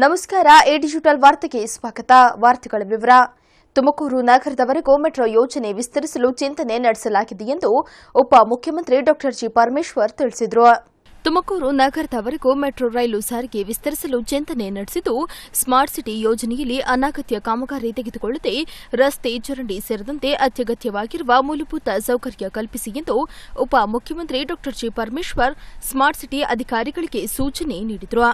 ನಮಸ್ಕಾರ A digital ವಾರ್ತೆಗೆ ಸ್ವಾಗತ ವಾರ್ತೆಗಳ ವಿವರ ತುಮಕೂರು ನಗರದವರೆಗೂ ಮೆಟ್ರೋ ಯೋಜನೆ ವಿಸ್ತರಿಸಲು ಚಿಂತನೆ ನಡೆಸಲಾಗಿದೆ ಎಂದು ಉಪಮುಖ್ಯಮಂತ್ರಿ ಡಾ ಜಿ ಪರಮೇಶ್ವರ್ ತಿಳಿಸಿದರು ತುಮಕೂರು ನಗರದವರೆಗೂ ಮೆಟ್ರೋ ರೈಲು ಸಾರಿಗೆ ವಿಸ್ತರಿಸಲು ಚಿಂತನೆ ನಡೆಸಿದ್ದು ಸ್ಮಾರ್ಟ್ ಸಿಟಿ ಯೋಜನೆಯಲ್ಲಿ ಅನಗತ್ಯ ಕಾಮಗಾರಿ ತೆಗೆದುಕೊಳ್ಳದೆ ರಸ್ತೆ ಚರಂಡಿ ಸೇರಿದಂತೆ ಅತ್ಯಗತ್ಯವಾಗಿರುವ ಮೂಲಭೂತ ಸೌಕರ್ಯ ಕಲ್ಪಿಸಿ ಎಂದು ಉಪಮುಖ್ಯಮಂತ್ರಿ ಡಾ ಜಿ ಪರಮೇಶ್ವರ್ ಸ್ಮಾರ್ಟ್ ಸಿಟಿ ಅಧಿಕಾರಿಗಳಿಗೆ ಸೂಚನೆ ನೀಡಿದರು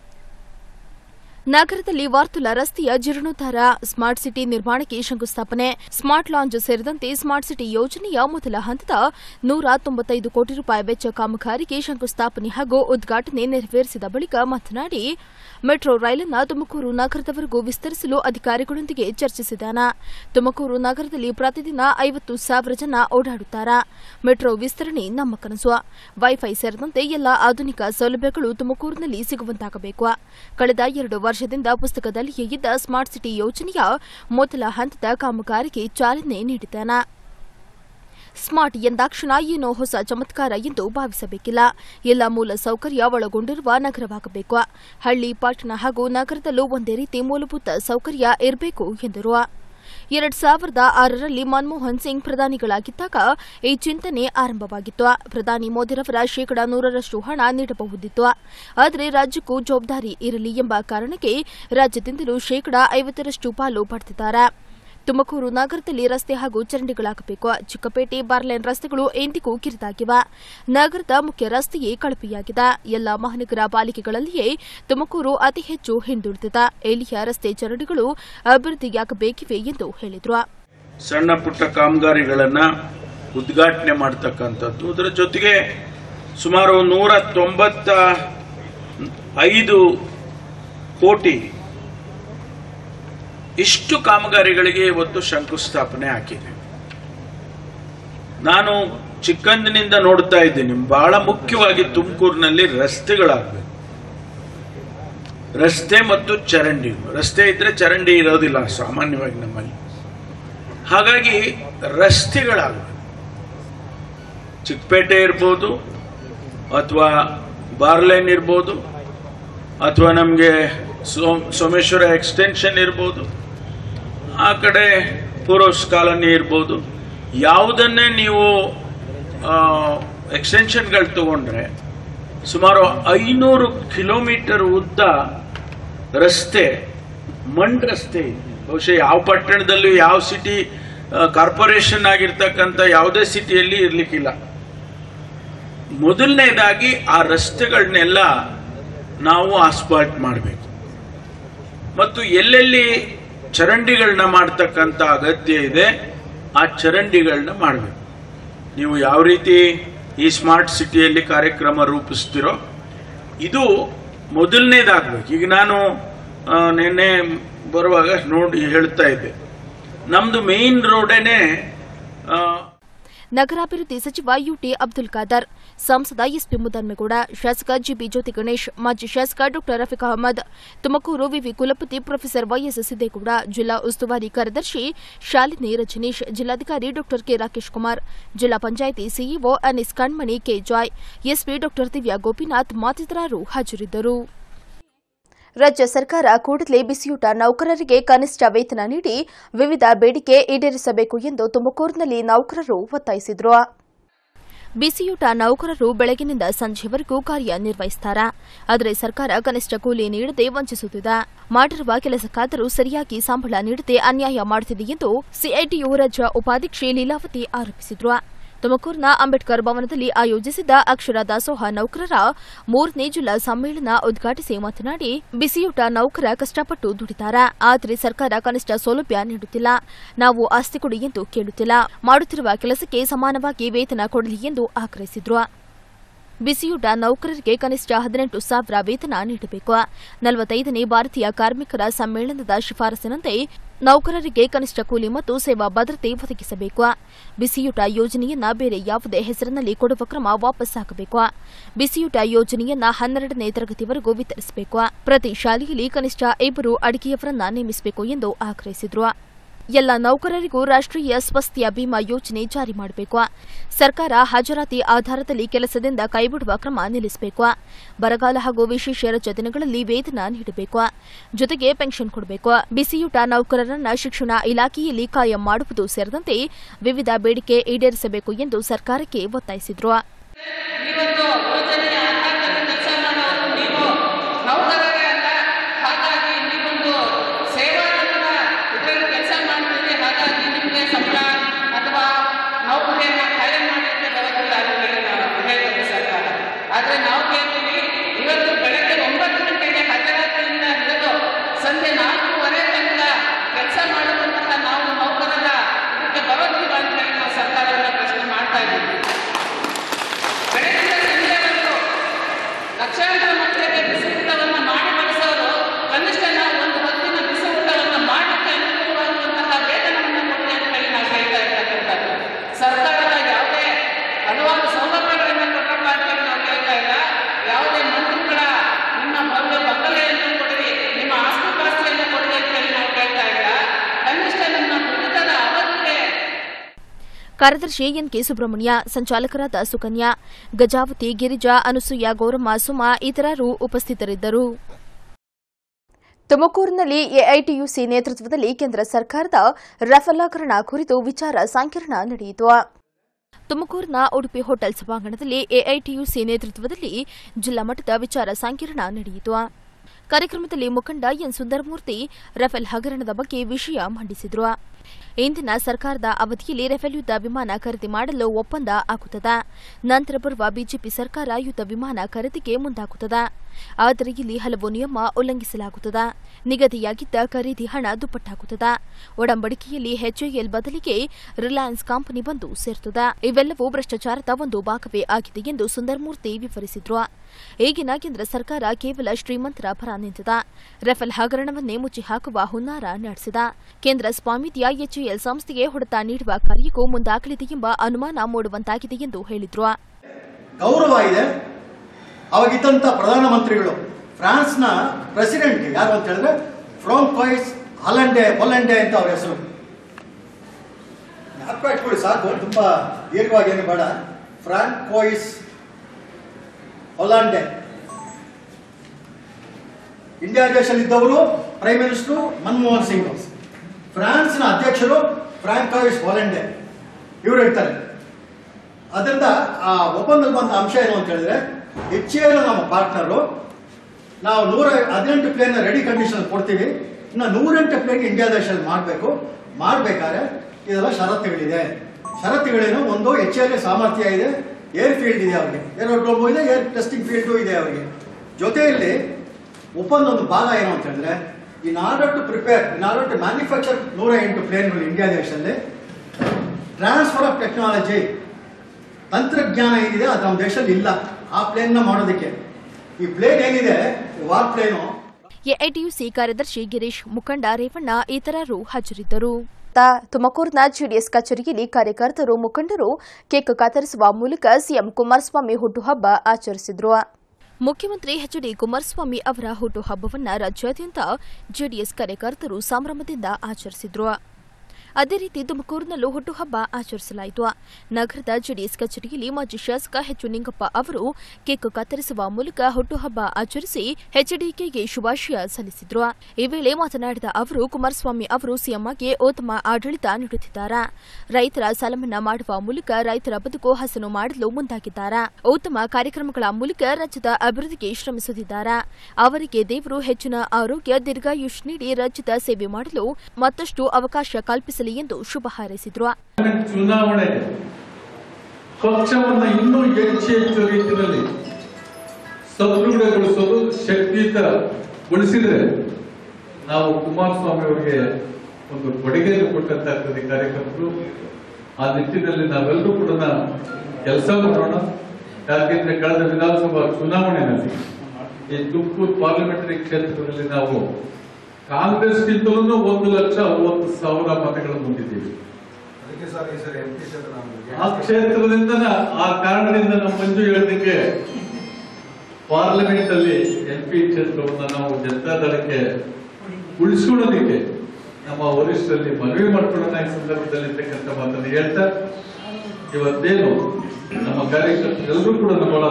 ನಗರದಲ್ಲಿ ವಾರ್ತುಲ ರಸ್ತೆಯ ಜೀರ್ಣೋದ್ಧಾರ ಸ್ಮಾರ್ಟ್ ಸಿಟಿ ನಿರ್ಮಾಣಕ್ಕೆ ಶಂಕುಸ್ಥಾಪನೆ ಸ್ಮಾರ್ಟ್ ಲಾಂಜ್ ಸೇರಿದಂತೆ ಸ್ಮಾರ್ಟ್ ಸಿಟಿ ಯೋಜನೆಯ ಮೊದಲ ಹಂತದ ನೂರ ತೊಂಬತ್ತೈದು ಕೋಟಿ ರೂಪಾಯಿ ವೆಚ್ಚ ಕಾಮಗಾರಿಗೆ ಶಂಕುಸ್ಥಾಪನೆ ಹಾಗೂ ಉದ್ಘಾಟನೆ ನೆರವೇರಿಸಿದ ಬಳಿಕ ಮಾತನಾಡಿ ಮೆಟ್ರೋ ರೈಲನ್ನು ತುಮಕೂರು ನಗರದವರೆಗೂ ವಿಸ್ತರಿಸಲು ಅಧಿಕಾರಿಗಳೊಂದಿಗೆ ಚರ್ಚಿಸಿದಾನ ತುಮಕೂರು ನಗರದಲ್ಲಿ ಪ್ರತಿದಿನ ಐವತ್ತು ಸಾವಿರ ಜನ ಓಡಾಡುತ್ತಾರೆ ಮೆಟ್ರೋ ವಿಸ್ತರಣೆ ನಮ್ಮ ಕನಸು ವೈಫೈ ಸೇರಿದಂತೆ ಎಲ್ಲ ಆಧುನಿಕ ಸೌಲಭ್ಯಗಳು ತುಮಕೂರಿನಲ್ಲಿ ಸಿಗುವಂತಾಗಬೇಕು ಕಳೆದ ಎರಡು ವರ್ಷದಿಂದ ಪುಸ್ತಕದಲ್ಲಿಯೇ ಇದ್ದ ಸ್ಮಾರ್ಟ್ ಸಿಟಿ ಯೋಜನೆಯ ಮೊದಲ ಹಂತದ ಕಾಮಗಾರಿಗೆ ಚಾಲನೆ ನೀಡಿದ್ದಾನೆ ಸ್ಮಾರ್ಟ್ ಎಂದಾಕ್ಷಣ ಏನೋ ಹೊಸ ಚಮತ್ಕಾರ ಎಂದು ಭಾವಿಸಬೇಕಿಲ್ಲ ಎಲ್ಲ ಮೂಲ ಸೌಕರ್ಯ ಒಳಗೊಂಡಿರುವ ನಗರವಾಗಬೇಕು ಹಳ್ಳಿ ಪಟ್ಟಣ ಹಾಗೂ ನಗರದಲ್ಲೂ ಒಂದೇ ರೀತಿ ಮೂಲಭೂತ ಸೌಕರ್ಯ ಇರಬೇಕು ಎಂದರು ಎರಡ್ ಸಾವಿರದ ಆರರಲ್ಲಿ ಮನಮೋಹನ್ ಸಿಂಗ್ ಪ್ರಧಾನಿಗಳಾಗಿದ್ದಾಗ ಈ ಚಿಂತನೆ ಆರಂಭವಾಗಿತ್ತು ಪ್ರಧಾನಿ ಮೋದಿರವರ ಶೇಕಡಾ ನೂರರಷ್ಟು ಹಣ ನೀಡಬಹುದಿತ್ತು ಆದರೆ ರಾಜ್ಯಕ್ಕೂ ಜವಾಬ್ದಾರಿ ಇರಲಿ ಎಂಬ ಕಾರಣಕ್ಕೆ ರಾಜ್ಯದಿಂದಲೂ ಶೇಕಡಾ ಐವತ್ತರಷ್ಟು ಪಾಲು ಪಡೆದಿದ್ದಾರೆ ತುಮಕೂರು ನಗರದಲ್ಲಿ ರಸ್ತೆ ಹಾಗೂ ಚರಂಡಿಗಳಾಗಬೇಕು ಚಿಕ್ಕಪೇಟೆ ಬಾರ್ಲೈನ್ ರಸ್ತೆಗಳು ಎಂದಿಗೂ ಕಿರಿದಾಗಿವೆ ನಗರದ ಮುಖ್ಯ ರಸ್ತೆಯೇ ಕಳಪೆಯಾಗಿದೆ ಎಲ್ಲ ಮಹಾನಗರ ಪಾಲಿಕೆಗಳಲ್ಲಿಯೇ ತುಮಕೂರು ಅತಿ ಹೆಚ್ಚು ಹಿಂದುಳಿದಿದೆ ಇಲ್ಲಿಯ ರಸ್ತೆ ಚರಂಡಿಗಳು ಅಭಿವೃದ್ಧಿಯಾಗಬೇಕಿವೆ ಎಂದು ಹೇಳಿದರು ಸಣ್ಣ ಪುಟ್ಟ ಕಾಮಗಾರಿಗಳನ್ನ ಉದ್ಘಾಟನೆ ಮಾಡ್ತಕ್ಕಂಥದ್ದು ಅದರ ಜೊತೆಗೆ ಸುಮಾರು ನೂರ ತೊಂಬತ್ತ ಐದು ಕೋಟಿ ಇಷ್ಟು ಕಾಮಗಾರಿಗಳಿಗೆ ಇವತ್ತು ಶಂಕುಸ್ಥಾಪನೆ ಹಾಕಿದೆ ನಾನು ಚಿಕ್ಕಂದಿನಿಂದ ನೋಡ್ತಾ ಇದ್ದೀನಿ ಬಹಳ ಮುಖ್ಯವಾಗಿ ತುಮಕೂರಿನಲ್ಲಿ ರಸ್ತೆಗಳಾಗಬೇಕು ರಸ್ತೆ ಮತ್ತು ಚರಂಡಿ ರಸ್ತೆ ಇದ್ರೆ ಚರಂಡಿ ಇರೋದಿಲ್ಲ ಸಾಮಾನ್ಯವಾಗಿ ನಮ್ಮಲ್ಲಿ ಹಾಗಾಗಿ ರಸ್ತೆಗಳಾಗಬೇಕು ಚಿಕ್ಕಪೇಟೆ ಇರ್ಬೋದು ಅಥವಾ ಬಾರ್ಲೈನ್ ಇರ್ಬೋದು ಅಥವಾ ನಮಗೆ ಸೋಮೇಶ್ವರ ಎಕ್ಸ್ಟೆನ್ಷನ್ ಇರ್ಬೋದು ಆ ಕಡೆ ಪೂರ್ವಸ್ ಕಾಲನಿ ಇರ್ಬೋದು ಯಾವುದನ್ನೇ ನೀವು ಎಕ್ಸ್ಟೆನ್ಷನ್ಗಳು ತಗೊಂಡ್ರೆ ಸುಮಾರು ಐನೂರು ಕಿಲೋಮೀಟರ್ ಉದ್ದ ರಸ್ತೆ ಮಣ್ ರಸ್ತೆ ಇದೆ ಬಹುಶಃ ಯಾವ ಪಟ್ಟಣದಲ್ಲೂ ಯಾವ ಸಿಟಿ ಕಾರ್ಪೊರೇಷನ್ ಆಗಿರ್ತಕ್ಕಂಥ ಯಾವುದೇ ಸಿಟಿಯಲ್ಲಿ ಇರ್ಲಿಕ್ಕಿಲ್ಲ ಮೊದಲನೇದಾಗಿ ಆ ರಸ್ತೆಗಳನ್ನೆಲ್ಲ ನಾವು ಆಸ್ಪಾಲ್ಟ್ ಮಾಡಬೇಕು ಮತ್ತು ಎಲ್ಲೆಲ್ಲಿ ಚರಂಡಿಗಳನ್ನ ಮಾಡ್ತಕ್ಕಂಥ ಅಗತ್ಯ ಇದೆ ಆ ಚರಂಡಿಗಳನ್ನ ಮಾಡಬೇಕು ನೀವು ಯಾವ ರೀತಿ ಈ ಸ್ಮಾರ್ಟ್ ಸಿಟಿಯಲ್ಲಿ ಕಾರ್ಯಕ್ರಮ ರೂಪಿಸ್ತಿರೋ ಇದು ಮೊದಲನೇದಾಗಬೇಕು ಈಗ ನಾನು ಆ, ನಿನ್ನೆ ಬರುವಾಗ ನೋಡಿ ಹೇಳ್ತಾ ಇದ್ದೆ ನಮ್ದು ಮೇನ್ ರೋಡೇನೆ ಆ, ನಗರಾಭಿವೃದ್ಧಿ ಸಚಿವ ಯುಟಿ ಅಬ್ದುಲ್ ಖಾದರ್ ಸಂಸದ ಎಸ್ಪಿ ಮುದ್ದನ್ಮೇಗೌಡ ಶಾಸಕ ಜಿಬಿ ಜ್ಯೋತಿ ಗಣೇಶ್ ಮಾಜಿ ಶಾಸಕ ಡಾ ರಫೀಕ್ ಅಹಮದ್ ತುಮಕೂರು ವಿವಿ ಕುಲಪತಿ ಪ್ರೊಫೆಸರ್ ವೈಎಸ್ ಸಿದ್ದೇಗೌಡ ಜಿಲ್ಲಾ ಉಸ್ತುವಾರಿ ಕಾರ್ಯದರ್ಶಿ ಶಾಲಿನಿ ರಜನೀಶ್ ಜಿಲ್ಲಾಧಿಕಾರಿ ಡಾ ಕೆ ರಾಕೇಶ್ ಕುಮಾರ್ ಜಿಲ್ಲಾ panchayat CEO Anees Kanmani K Joy SP ಡಾ ದಿವ್ಯಾ ಗೋಪಿನಾಥ್ ಮತ್ತಿತರರು ಹಾಜರಿದ್ದರು ರಾಜ್ಯ ಸರ್ಕಾರ ಕೂಡಲೇ ಬಿಸಿಯೂಟ ನೌಕರರಿಗೆ ಕನಿಷ್ಠ ವೇತನ ನೀಡಿ ವಿವಿಧ ಬೇಡಿಕೆ ಈಡೇರಿಸಬೇಕು ಎಂದು ತುಮಕೂರಿನಲ್ಲಿ ನೌಕರರು ಒತ್ತಾಯಿಸಿದರು ಬಿಸಿಯೂಟ ನೌಕರರು ಬೆಳಗಿನಿಂದ ಸಂಜೆವರೆಗೂ ಕಾರ್ಯನಿರ್ವಹಿಸುತ್ತಾರೆ ಆದರೆ ಸರ್ಕಾರ ಕನಿಷ್ಠ ಕೂಲಿ ನೀಡದೆ ವಂಚಿಸುತ್ತಿದೆ ಮಾಡಿರುವ ಕೆಲಸಕ್ಕಾದರೂ ಸರಿಯಾಗಿ ಸಂಬಳ ನೀಡದೆ ಅನ್ಯಾಯ ಮಾಡುತ್ತಿದೆ ಎಂದು ಸಿಐಟಿಯು ರಾಜ್ಯ ಉಪಾಧ್ಯಕ್ಷೆ ಲೀಲಾವತಿ ಆರೋಪಿಸಿದರು ತುಮಕೂರಿನ ಅಂಬೇಡ್ಕರ್ ಭವನದಲ್ಲಿ ಆಯೋಜಿಸಿದ್ದ ಅಕ್ಷರ ದಾಸೋಹ ನೌಕರರ ಮೂರನೇ ಜಿಲ್ಲಾ ಸಮ್ಮೇಳನ ಉದ್ಘಾಟಿಸಿ ಮಾತನಾಡಿ ಬಿಸಿಯೂಟ ನೌಕರ ಕಷ್ಟಪಟ್ಟು ದುಡಿತಾರೆ ಆದರೆ ಸರ್ಕಾರ ಕನಿಷ್ಠ ಸೌಲಭ್ಯ ನೀಡುತ್ತಿಲ್ಲ ನಾವು ಆಸ್ತಿ ಕೊಡಿ ಎಂದು ಕೇಳುತ್ತಿಲ್ಲ ಮಾಡುತ್ತಿರುವ ಕೆಲಸಕ್ಕೆ ಸಮಾನವಾಗಿ ವೇತನ ಕೊಡಲಿ ಎಂದು ಆಗ್ರಹಿಸಿದ್ರು ಬಿಸಿಯೂಟ ನೌಕರರಿಗೆ ಕನಿಷ್ಠ ಹದಿನೆಂಟು ಸಾವಿರ ವೇತನ ನೀಡಬೇಕು ನಲವತ್ತೈದನೇ ಭಾರತೀಯ ಕಾರ್ಮಿಕರ ಸಮ್ಮೇಳನದ ಶಿಫಾರಸಿನಂತೆ ನೌಕರರಿಗೆ ಕನಿಷ್ಠ ಕೂಲಿ ಮತ್ತು ಸೇವಾ ಭದ್ರತೆ ಒದಗಿಸಬೇಕು ಬಿಸಿಯೂಟ ಯೋಜನೆಯನ್ನ ಬೇರೆ ಯಾವುದೇ ಹೆಸರಿನಲ್ಲಿ ಕೊಡುವ ಕ್ರಮ ವಾಪಸ್ ಹಾಕಬೇಕು ಬಿಸಿಯೂಟ ಯೋಜನೆಯನ್ನ ಹನ್ನೆರಡನೇ ತರಗತಿವರೆಗೂ ವಿತರಿಸಬೇಕು ಪ್ರತಿ ಶಾಲೆಯಲ್ಲಿ ಕನಿಷ್ಠ ಇಬ್ಬರು ಅಡಿಗೆಯವರನ್ನ ನೇಮಿಸಬೇಕು ಎಂದು ಆಗ್ರಹಿಸಿದ್ರು ಎಲ್ಲ ನೌಕರರಿಗೂ ರಾಷ್ಟ್ರೀಯ ಸ್ವಾಸ್ಥ್ಯ ಬಿಮಾ ಯೋಜನೆ ಜಾರಿ ಮಾಡಬೇಕು ಸರ್ಕಾರ ಹಾಜರಾತಿ ಆಧಾರದಲ್ಲಿ ಕೆಲಸದಿಂದ ಕೈಬಿಡುವ ಕ್ರಮ ನಿಲ್ಲಿಸಬೇಕು ಬರಗಾಲ ಹಾಗೂ ವಿಶೇಷ ರಜಾ ದಿನಗಳಲ್ಲಿ ವೇತನ ನೀಡಬೇಕು ಜೊತೆಗೆ ಪೆನ್ಷನ್ ಕೊಡಬೇಕು ಬಿಸಿಯೂಟ ನೌಕರರನ್ನ ಶಿಕ್ಷಣ ಇಲಾಖೆಯಲ್ಲಿ ಕಾಯಂ ಮಾಡುವುದು ಸೇರಿದಂತೆ ವಿವಿಧ ಬೇಡಿಕೆ ಈಡೇರಿಸಬೇಕು ಎಂದು ಸರ್ಕಾರಕ್ಕೆ ಒತ್ತಾಯಿಸಿದರು ಇವತ್ತು ಯೋಜನೆಯ ಆಧಾರದಲ್ಲಿ ಕೆಲಸ ಮಾಡೋರು ನೀವು ನೌಕರರೇ ಅಲ್ಲ ಹಾಗಾಗಿ ನೀವೊಂದು ಸೇವಾರತನ ಇದರಲ್ಲಿ ಕೆಲಸ ಮಾಡ್ತೀರಿ ಹಾಗಾಗಿ ನಿಮಗೆ ಸಂಬಳ ಅಥವಾ ನೌಕರಿಯನ್ನ ಕಾಯಂ ಮಾಡಲಿಕ್ಕೆ ಬರೋದಿಲ್ಲ ಅಂತ ಹೇಳಿ ನಾವು ಹೇಳ್ತೇವೆ ಸರ್ಕಾರ ಆದರೆ ನಾವು ಕೇಳ್ತೀವಿ ಇವತ್ತು ಬೆಳಗ್ಗೆ ಒಂಬತ್ತು ಗಂಟೆಗೆ ಹಾಜರಾತಿಯಿಂದ ಹಿಡಿದು ಸಂಜೆ ನಾಲ್ಕೂವರೆ ತನಕ ಕೆಲಸ ಮಾಡುವಂತಹ ನಾವು ನೌಕರರ ಇದಕ್ಕೆ ಬರೋದಿಲ್ಲ ಅಂತ ಹೇಳಿ ನಾವು ಸರ್ಕಾರವನ್ನು ಪ್ರಶ್ನೆ ಮಾಡ್ತಾ ಇದ್ದೀವಿ ಬೆಳಗಿನ ಸಂಜೆವರೆಗೂ ಲಕ್ಷಾಂತರ ಮಕ್ಕಳಿಗೆ ಬಿಸಿ ಊಟವನ್ನು ಮಾಡಿ ಬಡಿಸೋರು ಕನಿಷ್ಠ ನಾವು ಒಂದು ಹೊತ್ತಿನ ಬಿಸಿ ಊಟವನ್ನು ಮಾಡಲಿಕ್ಕೆ ಅನುಕೂಲವಾಗುವಂತಹ ವೇತನವನ್ನು ಕೊಡಿ ಅಂತ ಹೇಳಿ ನಾವು ಹೇಳ್ತಾ ಇರ್ತಕ್ಕಂಥದ್ದು ಸರ್ಕಾರದ ಯಾವುದೇ ಹಲವಾರು ಸೌಲಭ್ಯಗಳನ್ನು ಕೊಟ್ಟಪ್ಪ ಅಂತ ಹೇಳಿ ನಾವು ಕೇಳ್ತಾ ಇಲ್ಲ ಯಾವುದೇ ಮಂತ್ರಿಗಳ ನಿಮ್ಮ ಭವ್ಯ ಬಂಗಲೆಯನ್ನು ಕೊಡಿರಿ ನಿಮ್ಮ ಆಸ್ತಿ ಪಾಸ್ತಿಯನ್ನು ಕೊಡಿ ಅಂತ ಹೇಳಿ ನಾವು ಕೇಳ್ತಾ ಇಲ್ಲ ಕನಿಷ್ಠ ನಿಮ್ಮ ದುಡಿತದ ಅವಧಿಗೆ ಕಾರ್ಯದರ್ಶಿ ಎನ್ಕೆ ಸುಬ್ರಹ್ಮಣ್ಯ ಸಂಚಾಲಕರಾದ ಸುಕನ್ಯಾ ಗಜಾವತಿ ಗಿರಿಜಾ ಅನುಸೂಯ ಗೌರಮ್ಮ ಸುಮಾ ಇತರರು ಉಪಸ್ಥಿತರಿದ್ದರು ತುಮಕೂರಿನಲ್ಲಿ ಎಐಟಿಯುಸಿ ನೇತೃತ್ವದಲ್ಲಿ ಕೇಂದ್ರ ಸರ್ಕಾರದ ರಫೇಲ್ ಹಗರಣ ಕುರಿತು ವಿಚಾರ ಸಂಕಿರಣ ನಡೆಯಿತು ತುಮಕೂರಿನ ಉಡುಪಿ ಹೋಟೆಲ್ ಸಭಾಂಗಣದಲ್ಲಿ ಎಐಟಿಯುಸಿ ನೇತೃತ್ವದಲ್ಲಿ ಜಿಲ್ಲಾ ಮಟ್ಟದ ವಿಚಾರ ಸಂಕಿರಣ ನಡೆಯಿತು ಕಾರ್ಯಕ್ರಮದಲ್ಲಿ ಮುಖಂಡ ಎನ್ ಸುಂದರಮೂರ್ತಿ ರಫೇಲ್ ಹಗರಣದ ಬಗ್ಗೆ ವಿಷಯ ಮಂಡಿಸಿದರು ಇಂದಿನ ಸರ್ಕಾರದ ಅವಧಿಯಲ್ಲಿ ರಫೇಲ್ ಯುದ್ಧ ವಿಮಾನ ಖರೀದಿ ಮಾಡಲು ಒಪ್ಪಂದ ಆಗುತ್ತದೆ ನಂತರ ಬರುವ ಬಿಜೆಪಿ ಸರ್ಕಾರ ಯುದ್ಧ ವಿಮಾನ ಖರೀದಿಗೆ ಮುಂದಾಗುತ್ತದೆ ಆದರೆ ಇಲ್ಲಿ ಹಲವು ನಿಯಮ ಉಲ್ಲಂಘಿಸಲಾಗುತ್ತದೆ ನಿಗದಿಯಾಗಿದ್ದ ಖರೀದಿ ಹಣ ದುಪ್ಪಟ್ಟಾಗುತ್ತದೆ ಒಡಂಬಡಿಕೆಯಲ್ಲಿ ಎಚ್ಎಎಲ್ ಬದಲಿಗೆ ರಿಲಯನ್ಸ್ ಕಂಪನಿ ಬಂದು ಸೇರುತ್ತದೆ ಇವೆಲ್ಲವೂ ಭ್ರಷ್ಟಾಚಾರದ ಒಂದು ಭಾಗವೇ ಆಗಿದೆ ಎಂದು ಸುಂದರಮೂರ್ತಿ ವಿವರಿಸಿದ್ರು ಈಗಿನ ಕೇಂದ್ರ ಸರ್ಕಾರ ಕೇವಲ ಶ್ರೀಮಂತರ ಪರ ನಿಂತಿದೆ ರಫೇಲ್ ಹಗರಣವನ್ನೇ ಮುಚ್ಚಿ ಹಾಕುವ ಹುನ್ನಾರ ನಡೆಸಿದ ಕೇಂದ್ರ ಸ್ವಾಮಿತ್ಯ ಎಚ್ಎಎಲ್ ಸಂಸ್ಥೆಗೆ ಹೊಡೆತ ನೀಡುವ ಕಾರ್ಯಕ್ಕೂ ಮುಂದಾಗಲಿದೆ ಎಂಬ ಅನುಮಾನ ಮೂಡುವಂತಾಗಿದೆ ಎಂದು ಹೇಳಿದ್ರು ಗೌರವ ಇದೆ ಅವಾಗಿದ್ದಂಥ ಪ್ರಧಾನಮಂತ್ರಿಗಳು ಫ್ರಾನ್ಸ್ನ ಪ್ರೆಸಿಡೆಂಟ್ ಯಾರು ಅಂತ ಹೇಳಿದ್ರೆ ಫ್ರಾಂಕಾಯ್ಸ್ ಹಾಲಂಡೆ ಹೊಲಂಡೆ ಅಂತ ಅವ್ರ ಹೆಸರು ಜ್ಞಾಪಕ ಇಟ್ಕೊಳ್ಳಿ ಸಾಕು ತುಂಬಾ ದೀರ್ಘವಾಗಿ ಏನು ಬೇಡ ಫ್ರಾಂಕೋಯಿಸ್ ಹೊಲಾಂಡೆ ಇಂಡಿಯಾ ದೇಶದಲ್ಲಿದ್ದವರು ಪ್ರೈಮ್ ಮಿನಿಸ್ಟರ್ ಮನಮೋಹನ್ ಸಿಂಗ್ ಫ್ರಾನ್ಸ್ನ ಅಧ್ಯಕ್ಷರು ಫ್ರಾಂಕಾಯಿಸ್ ಹೊಲಂಡೆ ಇವರು ಇರ್ತಾರೆ ಅದರಿಂದ ಆ ಒಪ್ಪಂದದಲ್ಲಿ ಬಂದ ಅಂಶ ಏನು ಅಂತ ಹೇಳಿದ್ರೆ ಎಚ್ ಎಲ್ ನಮ್ಮ ಪಾರ್ಟ್ನರು ನಾವು ನೂರ ಹದಿನೆಂಟು ಪ್ಲೇನ್ ರೆಡಿ ಕಂಡೀಷನ್ ಕೊಡ್ತೀವಿ ಇನ್ನು ನೂರೆಂಟು ಪ್ಲೇನ್ ಇಂಡಿಯಾ ದೇಶದಲ್ಲಿ ಮಾಡಬೇಕು ಮಾಡಬೇಕಾದ್ರೆ ಇದೆಲ್ಲ ಷರತ್ತುಗಳಿದೆ ಷರತ್ತುಗಳೇನು ಒಂದು ಎಚ್ ಎಲ್ ಸಾಮರ್ಥ್ಯ ಇದೆ ಏರ್ ಫೀಲ್ಡ್ ಇದೆ ಅವರಿಗೆ ಏರೋಡ್ರೋಮು ಇದೆ ಏರ್ ಟೆಸ್ಟಿಂಗ್ ಫೀಲ್ಡು ಇದೆ ಅವರಿಗೆ ಜೊತೆಯಲ್ಲಿ ಒಪ್ಪಂದ ಒಂದು ಭಾಗ ಏನು ಅಂತ ಹೇಳಿದ್ರೆ in order to prepare in order to manufacture ನೂರ ಎಂಟು ಪ್ಲೇನ್ಗಳು ಇಂಡಿಯಾ ದೇಶದಲ್ಲಿ ಟ್ರಾನ್ಸ್ಫರ್ ಆಫ್ ಟೆಕ್ನಾಲಜಿ ತಂತ್ರಜ್ಞಾನ ಏನಿದೆ ಅದು ನಮ್ಮ ದೇಶದಲ್ಲಿ ಇಲ್ಲ ಆ ಪ್ಲೇನ್ ನ ಮಾಡೋದಕ್ಕೆ ಈ ಪ್ಲೇನ್ ಏನಿದೆ ವಾರ್ ಪ್ಲೇನು ಎಐಟಿಯುಸಿ ಕಾರ್ಯದರ್ಶಿ ಗಿರೀಶ್ ಮುಖಂಡ ರೇವಣ್ಣ ಇತರರು ಹಾಜರಿದ್ದರು ತುಮಕೂರಿನ ಜೆಡಿಎಸ್ ಕಚೇರಿಯಲ್ಲಿ ಕಾರ್ಯಕರ್ತರು ಮುಖಂಡರು ಕೇಕ್ ಕತ್ತರಿಸುವ ಮೂಲಕ ಸಿಎಂ ಕುಮಾರಸ್ವಾಮಿ ಹುಟ್ಟುಹಬ್ಬ ಆಚರಿಸಿದರು ಮುಖ್ಯಮಂತ್ರಿ ಎಚ್ ಡಿ ಕುಮಾರಸ್ವಾಮಿ ಅವರ ಹುಟ್ಟುಹಬ್ಬವನ್ನ ರಾಜ್ಯಾದ್ಯಂತ ಜೆಡಿಎಸ್ ಕಾರ್ಯಕರ್ತರು ಸಂಭ್ರಮದಿಂದ ಆಚರಿಸಿದ್ರು ಅದೇ ರೀತಿ ತುಮಕೂರಿನಲ್ಲೂ ಹುಟ್ಟುಹಬ್ಬ ಆಚರಿಸಲಾಯಿತು ನಗರದ ಜೆಡಿಎಸ್ ಕಚೇರಿಯಲ್ಲಿ ಮಾಜಿ ಶಾಸಕ ಎಚ್ ನಿಂಗಪ್ಪ ಅವರು ಕೇಕ್ ಕತ್ತರಿಸುವ ಮೂಲಕ ಹುಟ್ಟುಹಬ್ಬ ಆಚರಿಸಿ ಎಚ್ಡಿಕೆಗೆ ಶುಭಾಶಯ ಸಲ್ಲಿಸಿದ್ರು ಈ ವೇಳೆ ಮಾತನಾಡಿದ ಅವರು ಕುಮಾರಸ್ವಾಮಿ ಅವರು ಸಿಎಂ ಆಗಿ ಉತ್ತಮ ಆಡಳಿತ ನೀಡುತ್ತಿದ್ದಾರೆ ರೈತರ ಸಾಲಮನ್ನಾ ಮಾಡುವ ಮೂಲಕ ರೈತರ ಬದುಕು ಹಸನು ಮಾಡಲು ಮುಂದಾಗಿದ್ದಾರೆ ಉತ್ತಮ ಕಾರ್ಯಕ್ರಮಗಳ ಮೂಲಕ ರಾಜ್ಯದ ಅಭಿವೃದ್ಧಿಗೆ ಶ್ರಮಿಸುತ್ತಿದ್ದಾರೆ ಅವರಿಗೆ ದೇವರು ಹೆಚ್ಚಿನ ಆರೋಗ್ಯ ದೀರ್ಘಾಯುಷ್ ನೀಡಿ ರಾಜ್ಯದ ಸೇವೆ ಮಾಡಲು ಮತ್ತಷ್ಟು ಅವಕಾಶ ಕಲ್ಪಿಸಲಿ ಎಂದು ಶುಭ ಹಾರೈಸಿದ್ರು ಚುನಾವಣೆಗೆ ಪಕ್ಷವನ್ನು ಇನ್ನೂ ಹೆಚ್ಚು ಹೆಚ್ಚು ರೀತಿಯಲ್ಲಿ ಸದೃಢಗೊಳಿಸೋದು ಶಕ್ತಿಯುತಗೊಳಿಸಿದ್ರೆ ನಾವು ಕುಮಾರಸ್ವಾಮಿ ಅವರಿಗೆ ಒಂದು ಕೊಡುಗೆಯನ್ನು ಕೊಟ್ಟಂತಾಗ್ತದೆ ಕಾರ್ಯಕರ್ತರು ಆ ನಿಟ್ಟಿನಲ್ಲಿ ನಾವೆಲ್ಲರೂ ಕೂಡ ಕೆಲಸ ಮಾಡೋಣ ಯಾಕೆಂದ್ರೆ ಕಳೆದ ವಿಧಾನಸಭಾ ಚುನಾವಣೆಯಲ್ಲಿ ಈ ತುಮಕೂರು ಪಾರ್ಲಿಮೆಂಟರಿ ಕ್ಷೇತ್ರದಲ್ಲಿ ನಾವು ಕಾಂಗ್ರೆಸ್ಗಿಂತಲೂ ಒಂದು ಲಕ್ಷ ಮೂವತ್ತು ಸಾವಿರ ಮತಗಳು ಮುಂದಿದ್ದೀವಿ ಅದಕ್ಕೆ ಸರ್ ಈ ಸರಿ ಎಂ ಪಿ ಕ್ಷೇತ್ರ ನಮ್ಗೆ ಆ ಕ್ಷೇತ್ರದಿಂದ ಆ ಕಾರಣದಿಂದ ನಮ್ಮ ಮಂಜು ಹೇಳಿದ್ದಕ್ಕೆ ಪಾರ್ಲಿಮೆಂಟ್ ಅಲ್ಲಿ ಎಂ ಪಿ ಕ್ಷೇತ್ರವನ್ನ ನಾವು ಜನತಾದಳಕ್ಕೆ ಉಳಿಸ್ಕೊಳ್ಳೋದಕ್ಕೆ ನಮ್ಮ ವರಿಷ್ಠರಲ್ಲಿ ಮನವಿ ಮಾಡ್ಕೊಳ್ಳೋಣ ಈ ಸಂದರ್ಭದಲ್ಲಿ ಇರ್ತಕ್ಕಂಥ ಮಾತನ್ನು ಹೇಳ್ತಾ ಇವತ್ತೇನು ನಮ್ಮ ಕಾರ್ಯಕರ್ತರೆಲ್ಲರೂ ಕೂಡ ನಮ್ಮಳ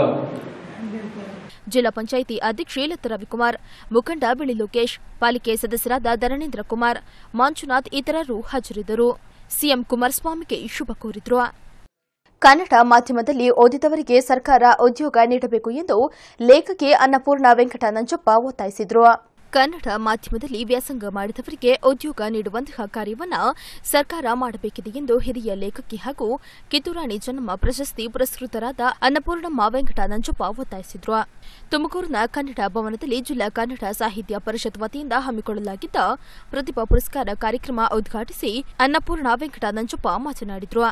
ಜಿಲ್ಲಾ ಪಂಚಾಯಿತಿ ಅಧ್ಯಕ್ಷೆ ಲತಾ ರವಿಕುಮಾರ್ ಮುಖಂಡ ಬಿಳಿ ಲೋಕೇಶ್ ಪಾಲಿಕೆ ಸದಸ್ಯರಾದ ಧರಣೇಂದ್ರ ಕುಮಾರ್ ಮಂಜುನಾಥ್ ಇತರರು ಹಾಜರಿದ್ದರು ಸಿಎಂ ಕುಮಾರಸ್ವಾಮಿಗೆ ಶುಭ ಕೋರಿದ್ರು ಕನ್ನಡ ಮಾಧ್ಯಮದಲ್ಲಿ ಓದಿದವರಿಗೆ ಸರ್ಕಾರ ಉದ್ಯೋಗ ನೀಡಬೇಕು ಎಂದು ಲೇಖಕಿ ಅನ್ನಪೂರ್ಣ ವೆಂಕಟ ನಂಜಪ್ಪ ಒತ್ತಾಯಿಸಿದರು ಕನ್ನಡ ಮಾಧ್ಯಮದಲ್ಲಿ ವ್ಯಾಸಂಗ ಮಾಡಿದವರಿಗೆ ಉದ್ಯೋಗ ನೀಡುವಂತಹ ಕಾರ್ಯವನ್ನ ಸರ್ಕಾರ ಮಾಡಬೇಕಿದೆ ಎಂದು ಹಿರಿಯ ಲೇಖಕಿ ಹಾಗೂ ಕಿತ್ತೂರಾಣಿ ಚೆನ್ನಮ್ಮ ಪ್ರಶಸ್ತಿ ಪುರಸ್ಕೃತರಾದ ಅನ್ನಪೂರ್ಣಮ್ಮ ವೆಂಕಟ ನಂಜಪ್ಪ ಒತ್ತಾಯಿಸಿದ್ರು ತುಮಕೂರಿನ ಕನ್ನಡ ಭವನದಲ್ಲಿ ಜಿಲ್ಲಾ ಕನ್ನಡ ಸಾಹಿತ್ಯ ಪರಿಷತ್ ವತಿಯಿಂದ ಹಮ್ಮಿಕೊಳ್ಳಲಾಗಿದ್ದ ಪ್ರತಿಭಾ ಪುರಸ್ಕಾರ ಕಾರ್ಯಕ್ರಮ ಉದ್ಘಾಟಿಸಿ ಅನ್ನಪೂರ್ಣ ವೆಂಕಟ ನಂಜಪ್ಪ ಮಾತನಾಡಿದರು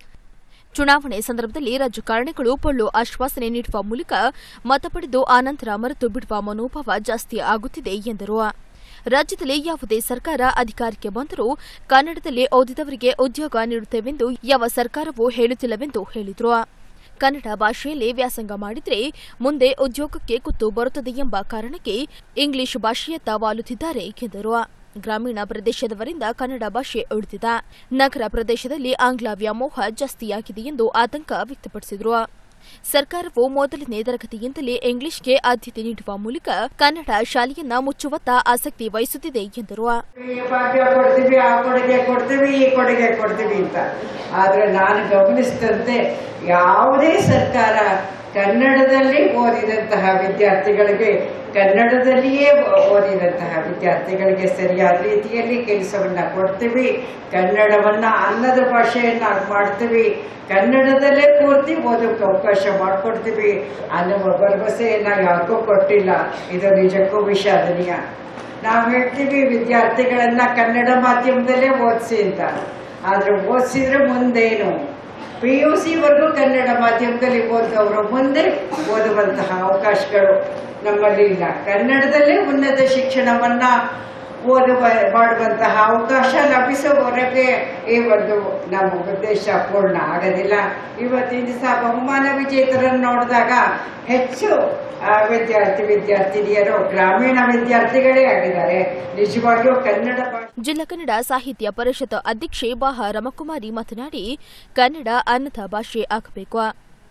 ಚುನಾವಣೆ ಸಂದರ್ಭದಲ್ಲಿ ರಾಜಕಾರಣಿಗಳು ಪೊಳ್ಳು ಆಶ್ವಾಸನೆ ನೀಡುವ ಮೂಲಕ ಮತ ಪಡೆದು ಆನಂತರ ಮರೆತು ಬಿಡುವ ಮನೋಭಾವ ಜಾಸ್ತಿ ಆಗುತ್ತಿದೆ ಎಂದರು ರಾಜ್ಯದಲ್ಲಿ ಯಾವುದೇ ಸರ್ಕಾರ ಅಧಿಕಾರಕ್ಕೆ ಬಂದರೂ ಕನ್ನಡದಲ್ಲಿ ಓದಿದವರಿಗೆ ಉದ್ಯೋಗ ನೀಡುತ್ತೇವೆಂದು ಯಾವ ಸರ್ಕಾರವೂ ಹೇಳುತ್ತಿಲ್ಲವೆಂದು ಹೇಳಿದರು ಕನ್ನಡ ಭಾಷೆಯಲ್ಲಿ ವ್ಯಾಸಂಗ ಮಾಡಿದ್ರೆ ಮುಂದೆ ಉದ್ಯೋಗಕ್ಕೆ ಕುತ್ತು ಬರುತ್ತದೆ ಎಂಬ ಕಾರಣಕ್ಕೆ ಇಂಗ್ಲಿಷ್ ಭಾಷೆಯತ್ತ ವಾಲುತ್ತಿದ್ದಾರೆ ಎಂದರು ಗ್ರಾಮೀಣ ಪ್ರದೇಶದವರಿಂದ ಕನ್ನಡ ಭಾಷೆ ಉಳಿದಿದೆ ನಗರ ಪ್ರದೇಶದಲ್ಲಿ ಆಂಗ್ಲ ವ್ಯಾಮೋಹ ಜಾಸ್ತಿಯಾಗಿದೆ ಎಂದು ಆತಂಕ ವ್ಯಕ್ತಪಡಿಸಿದರು ಸರ್ಕಾರವು ಮೊದಲನೇ ತರಗತಿಯಿಂದಲೇ ಇಂಗ್ಲಿಷ್ಗೆ ಆದ್ಯತೆ ನೀಡುವ ಮೂಲಕ ಕನ್ನಡ ಶಾಲೆಯನ್ನ ಮುಚ್ಚುವತ್ತ ಆಸಕ್ತಿ ವಹಿಸುತ್ತಿದೆ ಎಂದರು ಈ ಭಾಗ್ಯ ಕೊಡ್ತೀವಿ ಆ ಕೊಡುಗೆ ಕೊಡ್ತೀವಿ ಈ ಕೊಡುಗೆ ಕೊಡ್ತೀವಿ ಅಂತ ಆದ್ರೆ ನಾನು ಗಮನಿಸಿದಂತೆ ಯಾವುದೇ ಸರ್ಕಾರ ಕನ್ನಡದಲ್ಲಿ ಓದಿದಂತಹ ವಿದ್ಯಾರ್ಥಿಗಳಿಗೆ ಕನ್ನಡದಲ್ಲಿಯೇ ಓದಿದಂತಹ ವಿದ್ಯಾರ್ಥಿಗಳಿಗೆ ಸರಿಯಾದ ರೀತಿಯಲ್ಲಿ ಕೆಲಸವನ್ನ ಕೊಡ್ತೀವಿ ಕನ್ನಡವನ್ನ ಅನ್ನದ ಭಾಷೆಯನ್ನ ಮಾಡ್ತೀವಿ ಕನ್ನಡದಲ್ಲೇ ಪೂರ್ತಿ ಓದೋಕೆ ಅವಕಾಶ ಮಾಡಿಕೊಡ್ತೀವಿ ಅನ್ನುವ ಭರವಸೆಯನ್ನ ಯಾಕೋ ಕೊಟ್ಟಿಲ್ಲ ಇದು ನಿಜಕ್ಕೂ ವಿಷಾದನೀಯ ನಾವು ಹೇಳ್ತೀವಿ ವಿದ್ಯಾರ್ಥಿಗಳನ್ನ ಕನ್ನಡ ಮಾಧ್ಯಮದಲ್ಲೇ ಓದಿಸಿ ಅಂತ ಆದ್ರೆ ಓದಿಸಿದ್ರೆ ಮುಂದೇನು ಪಿ ಯು ಸಿವರೆಗೂ ಕನ್ನಡ ಮಾಧ್ಯಮದಲ್ಲಿ ಓದೋರು ಮುಂದೆ ಓದುವಂತಹ ಅವಕಾಶಗಳು ನಮ್ಮಲ್ಲಿ ಇಲ್ಲ ಕನ್ನಡದಲ್ಲೇ ಉನ್ನತ ಶಿಕ್ಷಣವನ್ನ ಓದುವ ಮಾಡುವಂತಹ ಅವಕಾಶ ಲಭಿಸುವವರೆಗೆ ಈ ಒಂದು ನಮ್ಮ ಉದ್ದೇಶ ಪೂರ್ಣ ಆಗೋದಿಲ್ಲ ಇವತ್ತಿನ ದಿವಸ ಬಹುಮಾನ ವಿಜೇತರನ್ನು ನೋಡಿದಾಗ ಹೆಚ್ಚು ಆ, ವಿದ್ಯಾರ್ಥಿ ವಿದ್ಯಾರ್ಥಿನಿಯರು ಗ್ರಾಮೀಣ ವಿದ್ಯಾರ್ಥಿಗಳೇ ಆಗಿದ್ದಾರೆ ನಿಜವಾಗಿಯೂ ಕನ್ನಡ ಭಾಷೆ ಜಿಲ್ಲಾ ಕನ್ನಡ ಸಾಹಿತ್ಯ ಪರಿಷತ್ ಅಧ್ಯಕ್ಷೆ ಬಾಹ ರಮಕುಮಾರಿ ಮಾತನಾಡಿ ಕನ್ನಡ ಅನ್ನದ ಭಾಷೆ ಆಗಬೇಕು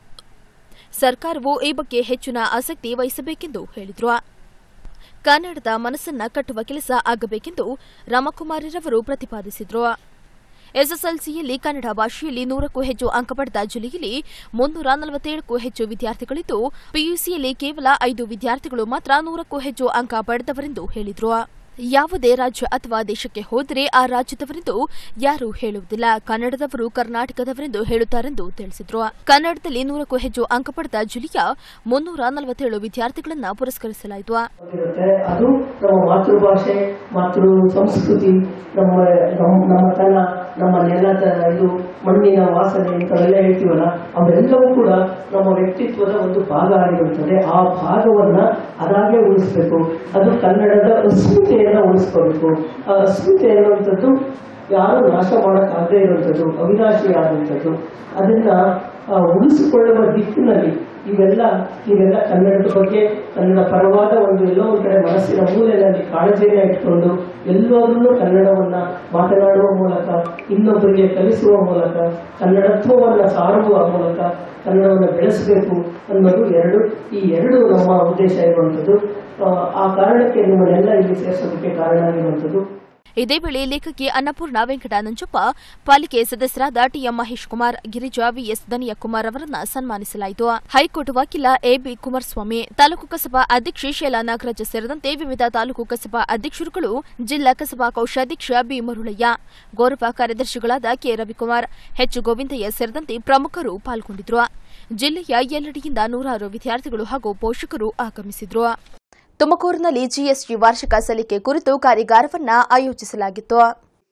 ಸರ್ಕಾರವು ಈ ಬಗ್ಗೆ ಹೆಚ್ಚಿನ ಆಸಕ್ತಿ ವಹಿಸಬೇಕೆಂದು ಹೇಳಿದರು ಕನ್ನಡದ ಮನಸ್ಸನ್ನ ಕಟ್ಟುವ ಕೆಲಸ ಆಗಬೇಕೆಂದು ರಾಮಕುಮಾರಿರವರು ಪ್ರತಿಪಾದಿಸಿದರು ಎಸ್ಎಸ್ಎಲ್ಸಿಯಲ್ಲಿ ಕನ್ನಡ ಭಾಷೆಯಲ್ಲಿ ನೂರಕ್ಕೂ ಹೆಚ್ಚು ಅಂಕ ಪಡೆದ ಜಿಲ್ಲೆಯಲ್ಲಿ ಮುನ್ನೂರ ನಲವತ್ತೇಳಕ್ಕೂ ಹೆಚ್ಚು ವಿದ್ಯಾರ್ಥಿಗಳಿದ್ದು ಪಿಯುಸಿಯಲ್ಲಿ ಕೇವಲ ಐದು ವಿದ್ಯಾರ್ಥಿಗಳು ಮಾತ್ರ ನೂರಕ್ಕೂ ಹೆಚ್ಚು ಅಂಕ ಪಡೆದವರೆಂದು ಹೇಳಿದರು ಯಾವುದೇ ರಾಜ್ಯ ಅಥವಾ ದೇಶಕ್ಕೆ ಹೋದರೆ ಆ ರಾಜ್ಯದವರೆಂದು ಯಾರೂ ಹೇಳುವುದಿಲ್ಲ ಕನ್ನಡದವರು ಕರ್ನಾಟಕದವರೆಂದು ಹೇಳುತ್ತಾರೆಂದು ತಿಳಿಸಿದರು ಕನ್ನಡದಲ್ಲಿ ನೂರಕ್ಕೂ ಹೆಚ್ಚು ಅಂಕ ಪಡೆದ ಜಿಲ್ಲೆಯ ಮುನ್ನೂರ ನಲವತ್ತೇಳು ವಿದ್ಯಾರ್ಥಿಗಳನ್ನು ಪುರಸ್ಕರಿಸಲಾಯಿತು ಇರುತ್ತೆ ಅದು ನಮ್ಮ ಮಾತೃಭಾಷೆ ಮಾತೃ ಸಂಸ್ಕೃತಿ ನಮ್ಮ ನಮ್ಮ ನಮ್ಮತನ ನಮ್ಮ ನೆಲದ ಇದು ಮಣ್ಣಿನ ವಾಸನೆ ಇಂಥವೆಲ್ಲ ಹೇಳ್ತೀವಲ್ಲ ಅವೆಲ್ಲವೂ ಕೂಡ ನಮ್ಮ ವ್ಯಕ್ತಿತ್ವದ ಒಂದು ಭಾಗ ಆಗಿರುತ್ತದೆ ಆ ಭಾಗವನ್ನ ಅದಾಗೆ ಉಳಿಸ್ಬೇಕು ಅದು ಕನ್ನಡದ ಅಸ್ಮಿತೆಯನ್ನ ಉಳಿಸ್ಕೋಬೇಕು ಆ ಅಸ್ಮಿತೆ ಅನ್ನುವಂಥದ್ದು ಯಾರು ನಾಶ ಮಾಡೋಕ್ಕಾಗದೇ ಇರುವಂಥದ್ದು ಅವಿನಾಶಿ ಆದಂಥದ್ದು ಅದನ್ನ ಆ, ಉಳಿಸಿಕೊಳ್ಳುವ ದಿಕ್ಕಿನಲ್ಲಿ ಇವೆಲ್ಲ ಇವೆಲ್ಲ ಕನ್ನಡದ ಬಗ್ಗೆ ಕನ್ನಡ ಪರವಾದ ಒಂದು ಎಲ್ಲೋ ಒಂದು ಕಡೆ ಮನಸ್ಸಿನ ಮೂಲೆಯಲ್ಲಿ ಕಾಳಜಿಯನ್ನ ಇಟ್ಕೊಂಡು ಎಲ್ಲಾದ್ರೂ ಕನ್ನಡವನ್ನ ಮಾತನಾಡುವ ಮೂಲಕ ಇನ್ನೊಬ್ಬರಿಗೆ ಕಲಿಸುವ ಮೂಲಕ ಕನ್ನಡತ್ವವನ್ನ ಸಾರುವ ಮೂಲಕ ಕನ್ನಡವನ್ನು ಬೆಳೆಸಬೇಕು ಅನ್ನೋದು ಎರಡು ಈ ಎರಡು ನಮ್ಮ ಉದ್ದೇಶ ಇರುವಂಥದ್ದು ಆ, ಆ ಕಾರಣಕ್ಕೆ ನಿಮ್ಮನ್ನೆಲ್ಲ ಇಲ್ಲಿ ಸೇರಿಸೋದಕ್ಕೆ ಕಾರಣ ಆಗಿರುವಂಥದ್ದು ಇದೇ ವೇಳೆ ಲೇಖಕಿ ಅನ್ನಪೂರ್ಣ ವೆಂಕಟ ನಂಜಪ್ಪ ಪಾಲಿಕೆ ಸದಸ್ಯರಾದ ಟಿಎಂ ಮಹೇಶ್ ಕುಮಾರ್ ಗಿರಿಜಾ ವಿಎಸ್ ದನಿಯ ಕುಮಾರ್ ಅವರನ್ನ ಸನ್ಮಾನಿಸಲಾಯಿತು ಹೈಕೋರ್ಟ್ ವಕೀಲ ಎಬಿ ಕುಮಾರಸ್ವಾಮಿ ತಾಲೂಕು ಕಸಬಾ ಅಧ್ಯಕ್ಷೆ ಶೈಲಾ ನಾಗರಾಜ್ ಸೇರಿದಂತೆ ವಿವಿಧ ತಾಲೂಕು ಕಸಬಾ ಅಧ್ಯಕ್ಷರುಗಳು ಜಿಲ್ಲಾ ಕಸಬಾ ಕೋಶಾಧ್ಯಕ್ಷ ಬಿ ಮರುಳಯ್ಯ ಗೌರವ ಕಾರ್ಯದರ್ಶಿಗಳಾದ ಕೆ ರವಿಕುಮಾರ್ ಎಚ್ ಗೋವಿಂದಯ್ಯ ಸೇರಿದಂತೆ ಪ್ರಮುಖರು ಪಾಲ್ಗೊಂಡಿದ್ರು ಜಿಲ್ಲೆಯ ಎಲ್ಲೆಡೆಯಿಂದ ನೂರಾರು ವಿದ್ಯಾರ್ಥಿಗಳು ಹಾಗೂ ಪೋಷಕರು ಆಗಮಿಸಿದ್ರು ತುಮಕೂರಿನಲ್ಲಿ ಜಿಎಸ್ಟಿ ವಾರ್ಷಿಕ ಸಲ್ಲಿಕೆ ಕುರಿತು ಕಾರ್ಯಾಗಾರವನ್ನು ಆಯೋಜಿಸಲಾಗಿತ್ತು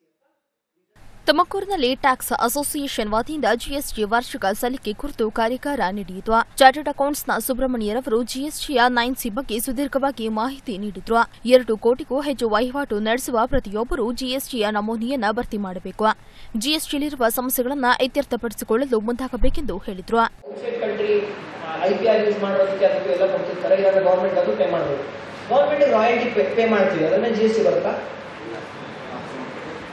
ತುಮಕೂರಿನಲ್ಲಿ ಟ್ಯಾಕ್ಸ್ ಅಸೋಸಿಯೇಷನ್ ವತಿಯಿಂದ ಜಿಎಸ್ಟಿ ವಾರ್ಷಿಕ ಸಲ್ಲಿಕೆ ಕುರಿತು ಕಾರ್ಯಾಗಾರ ನಡೆಯಿತು ಚಾರ್ಟರ್ಡ್ ಅಕೌಂಟ್ಸ್ನ ಸುಬ್ರಹ್ಮಣ್ಯರವರು ಜಿಎಸ್ಟಿಯ ನೈನ್ ಸಿ ಬಗ್ಗೆ ಸುದೀರ್ಘವಾಗಿ ಮಾಹಿತಿ ನೀಡಿದ್ರು ಎರಡು ಕೋಟಿಗೂ ಹೆಚ್ಚು ವಹಿವಾಟು ನಡೆಸುವ ಪ್ರತಿಯೊಬ್ಬರು ಜಿಎಸ್ಟಿಯ ನಮೂನೆಯನ್ನ ಭರ್ತಿ ಮಾಡಬೇಕು ಜಿಎಸ್ಟಿಯಲ್ಲಿರುವ ಸಮಸ್ಯೆಗಳನ್ನು ಇತ್ಯರ್ಥಪಡಿಸಿಕೊಳ್ಳಲು ಮುಂದಾಗಬೇಕೆಂದು ಹೇಳಿದ್ರು outside country I P R use ಮಾಡೋದಕ್ಕೆ ಅದಕ್ಕೆ ಎಲ್ಲ ಕೊಡ್ತಿರ್ತಾರೆ ಇವಾಗ ಗೌರ್ಮೆಂಟ್ ಅದು ಪೇ ಮಾಡಬೇಕು ಗೌರ್ಮೆಂಟ್ ರಾಯಲ್ಟಿ ಪೇ ಪೇ ಮಾಡ್ತೀವಿ ಅದನ್ನ ಜಿ ಎಸ್ ಟಿ ಬರುತ್ತಾ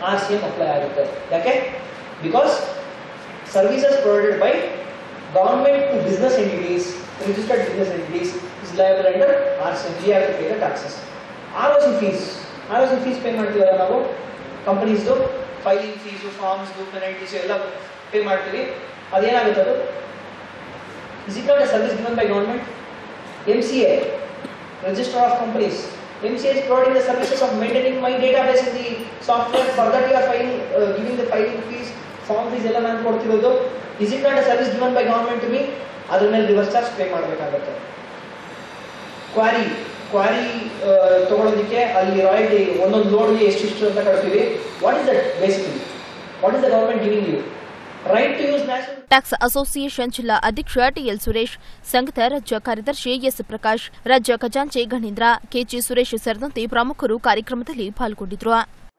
ಆರ್ ಸಿ ಎಂ ಅಪ್ಲೈ ಆಗುತ್ತೆ ಯಾಕೆ because services provided by government to business entities registered business entities is liable under R C M G R pay the taxes R O C fees R O C fees pay ಮಾಡ್ತೀವಲ್ಲ ನಾವು ಕಂಪನೀಸ್ದು filing fees ಫಾರ್ಮ್ಸ್ದು ಪೆನಲ್ಟೀಸ್ ಎಲ್ಲ pay ಮಾಡ್ತೀವಿ ಅದೇನಾಗುತ್ತೆ ಅದು is it not a service given by government MCA, Register of Companies. MCA is providing the services of maintaining my database in the software. For that, you are filing, uh, giving the filing fees, form fees ಎಲ್ಲ ನಾನು ಕೊಡ್ತಿರೋದು is it not a service given by government to me ಅದ್ರ ಮೇಲೆ reverse charge pay ಮಾಡಬೇಕಾಗುತ್ತೆ quarry quarry ತಗೊಳ್ಳೋದಕ್ಕೆ ಅಲ್ಲಿ royalty ಒಂದೊಂದು ಲೋಡ್ಗೆ ಎಷ್ಟಿಷ್ಟು ಅಂತ ಕಟ್ತೀವಿ what is that basically what is the government giving you right to use national tax association ಜಿಲ್ಲಾ ಅಧ್ಯಕ್ಷ ಟಿಎಲ್ ಸುರೇಶ್ ಸಂಘದ ರಾಜ್ಯ ಕಾರ್ಯದರ್ಶಿ ಎಸ್ ಪ್ರಕಾಶ್ ರಾಜ್ಯ ಖಜಾಂಚಿ ಗಣೇಂದ್ರ ಕೆಜಿ ಸುರೇಶ್ ಸೇರಿದಂತೆ ಪ್ರಮುಖರು ಕಾರ್ಯಕ್ರಮದಲ್ಲಿ ಪಾಲ್ಗೊಂಡಿದ್ರು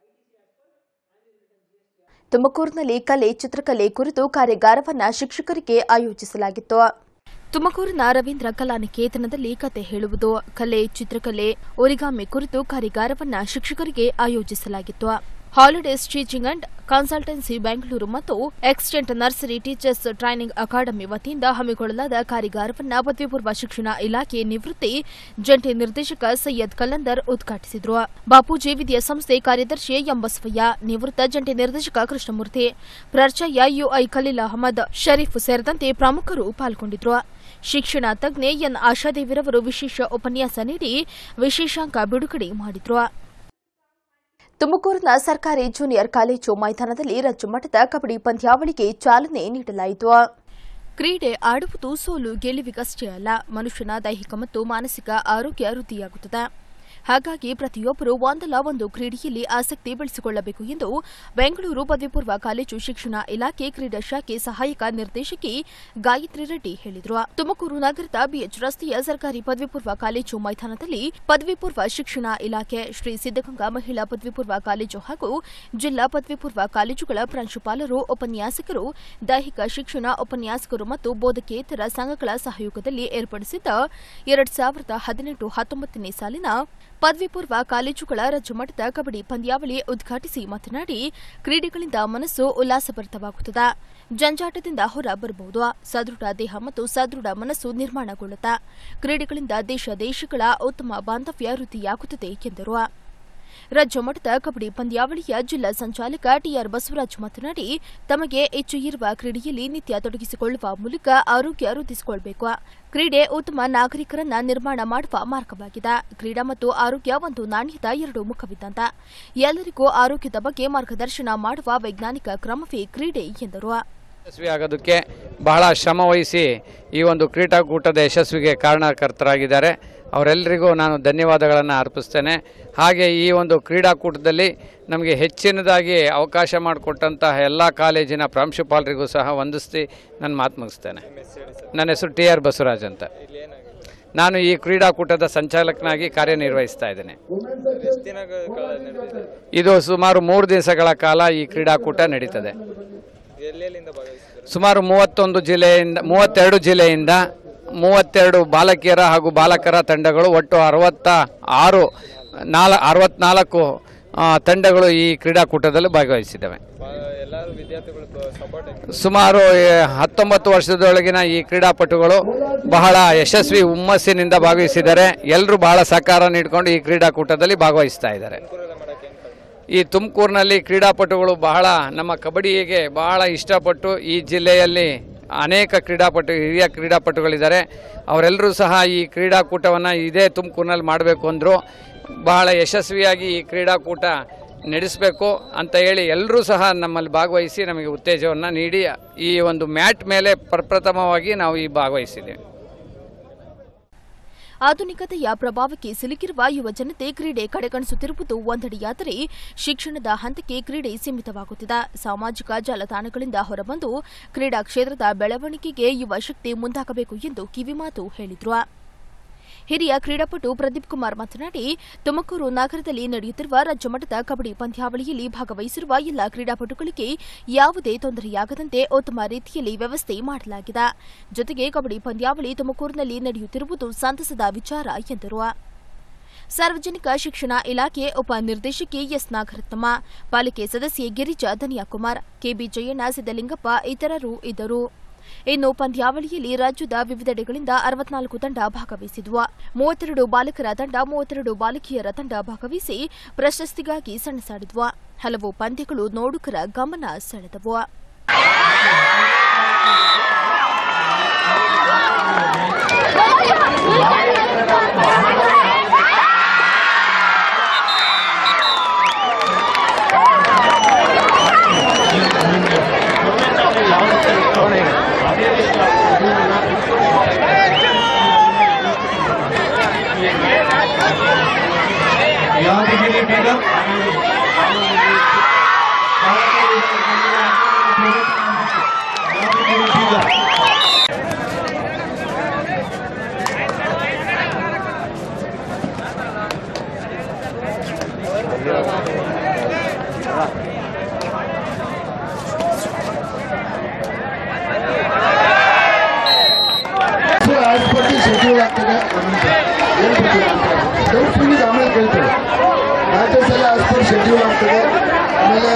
ತುಮಕೂರಿನಲ್ಲಿ ಕಲೆ ಚಿತ್ರಕಲೆ ಕುರಿತು ಕಾರ್ಯಾಗಾರವನ್ನ ಶಿಕ್ಷಕರಿಗೆ ಆಯೋಜಿಸಲಾಗಿತ್ತು ತುಮಕೂರಿನ ರವೀಂದ್ರ ಕಲಾನಿಕೇತನದಲ್ಲಿ ಕತೆ ಹೇಳುವುದು ಕಲೆ ಚಿತ್ರಕಲೆ ಒರಿಗಾಮಿ ಕುರಿತು ಕಾರ್ಯಾಗಾರವನ್ನ ಶಿಕ್ಷಕರಿಗೆ ಆಯೋಜಿಸಲಾಗಿತ್ತು holidays teaching and consultancy Bengaluru ಮತ್ತು extent nursery teachers training academy ವತಿಯಿಂದ ಹಮ್ಮಿಕೊಳ್ಳಲಾದ ಕಾರ್ಯಾಗಾರವನ್ನ ಪದವಿ ಪೂರ್ವ ಶಿಕ್ಷಣ ಇಲಾಖೆ ನಿವೃತ್ತಿ ಜಂಟಿ ನಿರ್ದೇಶಕ ಸೈಯದ್ ಕಲಂದರ್ ಉದ್ಘಾಟಿಸಿದರು ಬಾಪೂಜಿ ವಿದ್ಯಾಸಂಸ್ಥೆ ಕಾರ್ಯದರ್ಶಿ ಎಂ ಬಸವಯ್ಯ ನಿವೃತ್ತ ಜಂಟಿ ನಿರ್ದೇಶಕ ಕೃಷ್ಣಮೂರ್ತಿ ಪ್ರರ್ಚಯ ಯುಐ ಖಲೀಲ್ ಅಹಮದ್ ಶರೀಫ್ ಸೇರಿದಂತೆ ಪ್ರಮುಖರು ಪಾಲ್ಗೊಂಡಿದ್ರು ಶಿಕ್ಷಣ ತಜ್ಞೆ ಎನ್ ಆಶಾದೇವಿರವರು ವಿಶೇಷ ಉಪನ್ಯಾಸ ನೀಡಿ ವಿಶೇಷಾಂಕ ಬಿಡುಗಡೆ ಮಾಡಿದ್ರು ತುಮಕೂರಿನ ಸರ್ಕಾರಿ ಜೂನಿಯರ್ ಕಾಲೇಜು ಮೈದಾನದಲ್ಲಿ ರಾಜ್ಯಮಟ್ಟದ ಕಬಡ್ಡಿ ಪಂದ್ಯಾವಳಿಗೆ ಚಾಲನೆ ನೀಡಲಾಯಿತು ಕ್ರೀಡೆ ಆಡುವುದು ಸೋಲು ಗೆಲುವಿಗಷ್ಟೇ ಅಲ್ಲ ಮನುಷ್ಯನ ದೈಹಿಕ ಮತ್ತು ಮಾನಸಿಕ ಆರೋಗ್ಯ ವೃದ್ಧಿಯಾಗುತ್ತದೆ ಹಾಗಾಗಿ ಪ್ರತಿಯೊಬ್ಬರು ಒಂದಲ್ಲ ಒಂದು ಕ್ರೀಡೆಯಲ್ಲಿ ಆಸಕ್ತಿ ಬೆಳೆಸಿಕೊಳ್ಳಬೇಕು ಎಂದು ಬೆಂಗಳೂರು ಪದವಿ ಪೂರ್ವ ಕಾಲೇಜು ಶಿಕ್ಷಣ ಇಲಾಖೆ ಕ್ರೀಡಾ ಶಾಖೆ ಸಹಾಯಕ ನಿರ್ದೇಶಕಿ ಗಾಯತ್ರಿ ರೆಡ್ಡಿ ಹೇಳಿದರು ತುಮಕೂರು ನಗರದ ಬಿಎಚ್ ರಸ್ತೆಯ ಸರ್ಕಾರಿ ಪದವಿ ಪೂರ್ವ ಕಾಲೇಜು ಮೈದಾನದಲ್ಲಿ ಪದವಿ ಪೂರ್ವ ಶಿಕ್ಷಣ ಇಲಾಖೆ ಶ್ರೀ ಸಿದ್ದಗಂಗಾ ಮಹಿಳಾ ಪದವಿ ಪೂರ್ವ ಕಾಲೇಜು ಹಾಗೂ ಜಿಲ್ಲಾ ಪದವಿ ಪೂರ್ವ ಕಾಲೇಜುಗಳ ಪ್ರಾಂಶುಪಾಲರು ಉಪನ್ಯಾಸಕರು ದೈಹಿಕ ಶಿಕ್ಷಣ ಉಪನ್ಯಾಸಕರು ಮತ್ತು ಬೋಧಕೇತರ ಸಂಘಗಳ ಸಹಯೋಗದಲ್ಲಿ ಏರ್ಪಡಿಸಿದ್ದ ಎರಡ್ ಸಾವಿರದ ಹದಿನೆಂಟು ಹತ್ತೊಂಬತ್ತನೇ ಸಾಲಿನ ಪದವಿ ಪೂರ್ವ ಕಾಲೇಜುಗಳ ರಾಜ್ಯಮಟ್ಟದ ಕಬಡ್ಡಿ ಪಂದ್ಯಾವಳಿ ಉದ್ಘಾಟಿಸಿ ಮಾತನಾಡಿ ಕ್ರೀಡೆಗಳಿಂದ ಮನಸ್ಸು ಉಲ್ಲಾಸಭರಿತವಾಗುತ್ತದೆ ಜಂಜಾಟದಿಂದ ಹೊರ ಬರಬಹುದು ಸದೃಢ ದೇಹ ಮತ್ತು ಸದೃಢ ಮನಸ್ಸು ನಿರ್ಮಾಣಗೊಳ್ಳುತ್ತೆ ಕ್ರೀಡೆಗಳಿಂದ ದೇಶ ದೇಶಗಳ ಉತ್ತಮ ಬಾಂಧವ್ಯ ವೃದ್ಧಿಯಾಗುತ್ತದೆ ಎಂದರು ರಾಜ್ಯ ಮಟ್ಟದ ಕಬಡ್ಡಿ ಪಂದ್ಯಾವಳಿಯ ಜಿಲ್ಲಾ ಸಂಚಾಲಕ ಟಿಆರ್ ಬಸವರಾಜ್ ಮಾತನಾಡಿ ತಮಗೆ ಹೆಚ್ಚು ಇರುವ ಕ್ರೀಡೆಯಲ್ಲಿ ನಿತ್ಯ ತೊಡಗಿಸಿಕೊಳ್ಳುವ ಮೂಲಕ ಆರೋಗ್ಯ ವೃದ್ಧಿಸಿಕೊಳ್ಳಬೇಕು ಕ್ರೀಡೆ ಉತ್ತಮ ನಾಗರಿಕರನ್ನ ನಿರ್ಮಾಣ ಮಾಡುವ ಮಾರ್ಗವಾಗಿದೆ ಕ್ರೀಡಾ ಮತ್ತು ಆರೋಗ್ಯ ಒಂದು ನಾಣ್ಯದ ಎರಡು ಮುಖವಿದ್ದಂತ ಎಲ್ಲರಿಗೂ ಆರೋಗ್ಯದ ಬಗ್ಗೆ ಮಾರ್ಗದರ್ಶನ ಮಾಡುವ ವೈಜ್ಞಾನಿಕ ಕ್ರಮವೇ ಕ್ರೀಡೆ ಎಂದರು ಯಶಸ್ವಿ ಆಗೋದಕ್ಕೆ ಬಹಳ ಶ್ರಮ ವಹಿಸಿ ಈ ಒಂದು ಕ್ರೀಡಾಕೂಟದ ಯಶಸ್ವಿಗೆ ಕಾರಣಕರ್ತರಾಗಿದ್ದಾರೆ ಅವರೆಲ್ಲರಿಗೂ ನಾನು ಧನ್ಯವಾದಗಳನ್ನು ಅರ್ಪಿಸ್ತೇನೆ ಹಾಗೆ ಈ ಒಂದು ಕ್ರೀಡಾಕೂಟದಲ್ಲಿ ನಮಗೆ ಹೆಚ್ಚಿನದಾಗಿ ಅವಕಾಶ ಮಾಡಿಕೊಟ್ಟಂತಹ ಎಲ್ಲ ಕಾಲೇಜಿನ ಪ್ರಾಂಶುಪಾಲರಿಗೂ ಸಹ ವಂದಿಸಿ ನಾನು ಮಾತು ಮುಗಿಸ್ತೇನೆ ನನ್ನ ಹೆಸರು ಟಿ ಆರ್ ಬಸವರಾಜ್ ಅಂತ ನಾನು ಈ ಕ್ರೀಡಾಕೂಟದ ಸಂಚಾಲಕನಾಗಿ ಕಾರ್ಯನಿರ್ವಹಿಸ್ತಾ ಇದ್ದೇನೆ ಇದು ಸುಮಾರು ಮೂರು ದಿವಸಗಳ ಕಾಲ ಈ ಕ್ರೀಡಾಕೂಟ ನಡೀತದೆ ಸುಮಾರು ಮೂವತ್ತೊಂದು ಜಿಲ್ಲೆಯಿಂದ ಮೂವತ್ತೆರಡು ಜಿಲ್ಲೆಯಿಂದ ಮೂವತ್ತೆರಡು ಬಾಲಕಿಯರ ಹಾಗೂ ಬಾಲಕರ ತಂಡಗಳು ಒಟ್ಟು ಅರವತ್ತ ಆರು ನಾಲ್ ಅರವತ್ನಾಲ್ಕು ಆ, ತಂಡಗಳು ಈ ಕ್ರೀಡಾಕೂಟದಲ್ಲಿ ಭಾಗವಹಿಸಿದ್ದಾವೆ ಸುಮಾರು ಏ, ಹತ್ತೊಂಬತ್ತು ವರ್ಷದೊಳಗಿನ ಈ ಕ್ರೀಡಾಪಟುಗಳು ಬಹಳ ಯಶಸ್ವಿ ಹುಮ್ಮಸ್ಸಿನಿಂದ ಭಾಗವಹಿಸಿದ್ದಾರೆ ಎಲ್ಲರೂ ಬಹಳ ಸಹಕಾರ ನೀಡಿಕೊಂಡು ಈ ಕ್ರೀಡಾಕೂಟದಲ್ಲಿ ಭಾಗವಹಿಸ್ತಾ ಇದ್ದಾರೆ ಈ ತುಮಕೂರಿನಲ್ಲಿ ಕ್ರೀಡಾಪಟುಗಳು ಬಹಳ ನಮ್ಮ ಕಬಡ್ಡಿಗೆ ಬಹಳ ಇಷ್ಟಪಟ್ಟು ಈ ಜಿಲ್ಲೆಯಲ್ಲಿ ಅನೇಕ ಕ್ರೀಡಾಪಟು ಹಿರಿಯ ಕ್ರೀಡಾಪಟುಗಳಿದ್ದಾರೆ ಅವರೆಲ್ಲರೂ ಸಹ ಈ ಕ್ರೀಡಾಕೂಟವನ್ನು ಇದೇ ತುಮಕೂರಿನಲ್ಲಿ ಮಾಡಬೇಕು ಅಂದರು ಬಹಳ ಯಶಸ್ವಿಯಾಗಿ ಈ ಕ್ರೀಡಾಕೂಟ ನಡೆಸಬೇಕು ಅಂತ ಹೇಳಿ ಎಲ್ಲರೂ ಸಹ ನಮ್ಮಲ್ಲಿ ಭಾಗವಹಿಸಿ ನಮಗೆ ಉತ್ತೇಜವನ್ನು ನೀಡಿ ಈ ಒಂದು ಮ್ಯಾಟ್ ಮೇಲೆ ಪ್ರಪ್ರಥಮವಾಗಿ ನಾವು ಈ ಭಾಗವಹಿಸಿದ್ದೇವೆ ಆಧುನಿಕತೆಯ ಪ್ರಭಾವಕ್ಕೆ ಸಿಲುಕಿರುವ ಯುವ ಜನತೆ ಕ್ರೀಡೆ ಕಡೆಗಣಿಸುತ್ತಿರುವುದು ಒಂದೆಡೆಯಾದರೆ ಶಿಕ್ಷಣದ ಹಂತಕ್ಕೆ ಕ್ರೀಡೆ ಸೀಮಿತವಾಗುತ್ತಿದೆ ಸಾಮಾಜಿಕ ಜಾಲತಾಣಗಳಿಂದ ಹೊರಬಂದು ಕ್ರೀಡಾ ಕ್ಷೇತ್ರದ ಬೆಳವಣಿಗೆಗೆ ಯುವ ಶಕ್ತಿ ಮುಂದಾಗಬೇಕು ಎಂದು ಕಿವಿಮಾತು ಹೇಳಿದ್ರು ಹಿರಿಯ ಕ್ರೀಡಾಪಟು ಪ್ರದೀಪ್ ಕುಮಾರ್ ಮಾತನಾಡಿ ತುಮಕೂರು ನಗರದಲ್ಲಿ ನಡೆಯುತ್ತಿರುವ ರಾಜ್ಯಮಟ್ಟದ ಕಬಡ್ಡಿ ಪಂದ್ಯಾವಳಿಯಲ್ಲಿ ಭಾಗವಹಿಸಿರುವ ಎಲ್ಲ ಕ್ರೀಡಾಪಟುಗಳಿಗೆ ಯಾವುದೇ ತೊಂದರೆಯಾಗದಂತೆ ಉತ್ತಮ ರೀತಿಯಲ್ಲಿ ವ್ಯವಸ್ಥೆ ಮಾಡಲಾಗಿದೆ ಜೊತೆಗೆ ಕಬಡ್ಡಿ ಪಂದ್ಯಾವಳಿ ತುಮಕೂರಿನಲ್ಲಿ ನಡೆಯುತ್ತಿರುವುದು ಸಂತಸದ ವಿಚಾರ ಎಂದರು ಸಾರ್ವಜನಿಕ ಶಿಕ್ಷಣ ಇಲಾಖೆ ಉಪನಿರ್ದೇಶಕಿ ಎಸ್ ನಾಗರತ್ನಮ್ಮ ಪಾಲಿಕೆ ಸದಸ್ಯೆ ಗಿರಿಜಾ ಧನಿಯಾಕುಮಾರ್ ಕೆಬಿ ಜಯಣ್ಣ ಸಿದ್ದಲಿಂಗಪ್ಪ ಇತರರು ಇದ್ದರು ಇನ್ನು ಪಂದ್ಯಾವಳಿಯಲ್ಲಿ ರಾಜ್ಯದ ವಿವಿಧೆಡೆಗಳಿಂದ ಅರವತ್ನಾಲ್ಕು ತಂಡ ಭಾಗವಹಿಸಿದ್ವು ಮೂವತ್ತೆರಡು ಬಾಲಕರ ತಂಡ ಮೂವತ್ತೆರಡು ಬಾಲಕಿಯರ ತಂಡ ಭಾಗವಹಿಸಿ ಪ್ರಶಸ್ತಿಗಾಗಿ ಸೆಣಸಾಡಿದ್ವು ಹಲವು ಪಂದ್ಯಗಳು ನೋಡುಗರ ಗಮನ ಸೆಳೆದವು ಯಾದಗಿರಿ ಬೀದರ್ ಯಾದಗಿರಿ ಬೀದರ್ ಆಸ್ಪತ್ರೆ ಶೆಡ್ಯೂಲ್ ಆಗ್ತದೆ ಹೇಳ್ಬಿಡ್ತೀನಿ ಡೌಟ್ಫುಲ್ ಆಮೇಲೆ ಕೇಳ್ತೇವೆ ಮ್ಯಾಚಸ್ ಎಲ್ಲ ಆಸ್ಪತ್ರೆ ಶೆಡ್ಯೂಲ್ ಆಗ್ತದೆ ಆಮೇಲೆ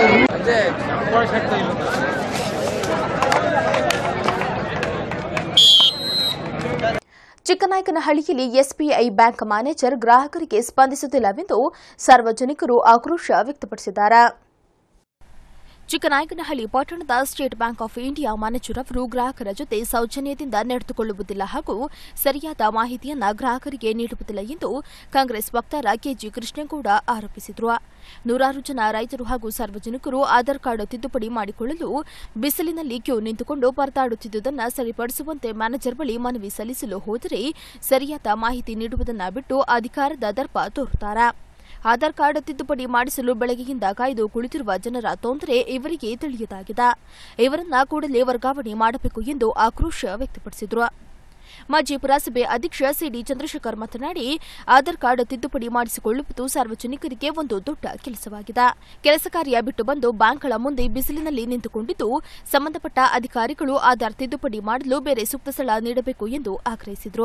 ಚಿಕ್ಕನಾಯಕನಹಳ್ಳಿಯಲ್ಲಿ ಎಸ್ಬಿಐ ಬ್ಯಾಂಕ್ ಮ್ಯಾನೇಜರ್ ಗ್ರಾಹಕರಿಗೆ ಸ್ಪಂದಿಸುತ್ತಿಲ್ಲವೆಂದು ಸಾರ್ವಜನಿಕರು ಆಕ್ರೋಶ ವ್ಯಕ್ತಪಡಿಸಿದ್ದಾರೆ ಚಿಕ್ಕನಾಯಕನಹಳ್ಳಿ ಪಟ್ಟಣದ state bank of India manager ಅವರು ಗ್ರಾಹಕರ ಜೊತೆ ಸೌಜನ್ಯದಿಂದ ನಡೆದುಕೊಳ್ಳುವುದಿಲ್ಲ ಹಾಗೂ ಸರಿಯಾದ ಮಾಹಿತಿಯನ್ನ ಗ್ರಾಹಕರಿಗೆ ನೀಡುವುದಿಲ್ಲ ಎಂದು ಕಾಂಗ್ರೆಸ್ ವಕ್ತಾರ ಕೆಜಿ ಕೃಷ್ಣೇಗೌಡ ಆರೋಪಿಸಿದರು ನೂರಾರು ಜನ ರೈತರು ಹಾಗೂ ಸಾರ್ವಜನಿಕರು ಆಧಾರ್ ಕಾರ್ಡ್ ತಿದ್ದುಪಡಿ ಮಾಡಿಕೊಳ್ಳಲು ಬಿಸಿಲಿನಲ್ಲಿ ಕ್ಯೂ ನಿಂತುಕೊಂಡು ಪರದಾಡುತ್ತಿದ್ದುದನ್ನು ಸರಿಪಡಿಸುವಂತೆ ಮ್ಯಾನೇಜರ್ ಬಳಿ ಮನವಿ ಸಲ್ಲಿಸಲು ಹೋದರೆ ಸರಿಯಾದ ಮಾಹಿತಿ ನೀಡುವುದನ್ನು ಬಿಟ್ಟು ಅಧಿಕಾರದ ದರ್ಪ ತೋರುತ್ತಾರೆ ಆಧಾರ್ ಕಾರ್ಡ್ ತಿದ್ದುಪಡಿ ಮಾಡಿಸಲು ಬೆಳಗ್ಗೆಯಿಂದ ಕಾಯ್ದು ಕುಳಿತಿರುವ ಜನರ ತೊಂದರೆ ಇವರಿಗೆ ತಿಳಿಯದಾಗಿದೆ ಇವರನ್ನ ಕೂಡಲೇ ವರ್ಗಾವಣೆ ಮಾಡಬೇಕು ಎಂದು ಆಕ್ರೋಶ ವ್ಯಕ್ತಪಡಿಸಿದರು ಮಾಜಿ ಪುರಸಭೆ ಅಧ್ಯಕ್ಷ ಸಿಡಿ ಚಂದ್ರಶೇಖರ್ ಮಾತನಾಡಿ ಆಧಾರ್ ಕಾರ್ಡ್ ತಿದ್ದುಪಡಿ ಮಾಡಿಸಿಕೊಳ್ಳುವುದು ಸಾರ್ವಜನಿಕರಿಗೆ ಒಂದು ದೊಡ್ಡ ಕೆಲಸವಾಗಿದೆ ಕೆಲಸ ಕಾರ್ಯ ಬಿಟ್ಟು ಬಂದು ಬ್ಯಾಂಕ್ಗಳ ಮುಂದೆ ಬಿಸಿಲಿನಲ್ಲಿ ನಿಂತುಕೊಂಡಿದ್ದು ಸಂಬಂಧಪಟ್ಟ ಅಧಿಕಾರಿಗಳು ಆಧಾರ್ ತಿದ್ದುಪಡಿ ಮಾಡಲು ಬೇರೆ ಸೂಕ್ತ ಸ್ಥಳ ನೀಡಬೇಕು ಎಂದು ಆಗ್ರಹಿಸಿದರು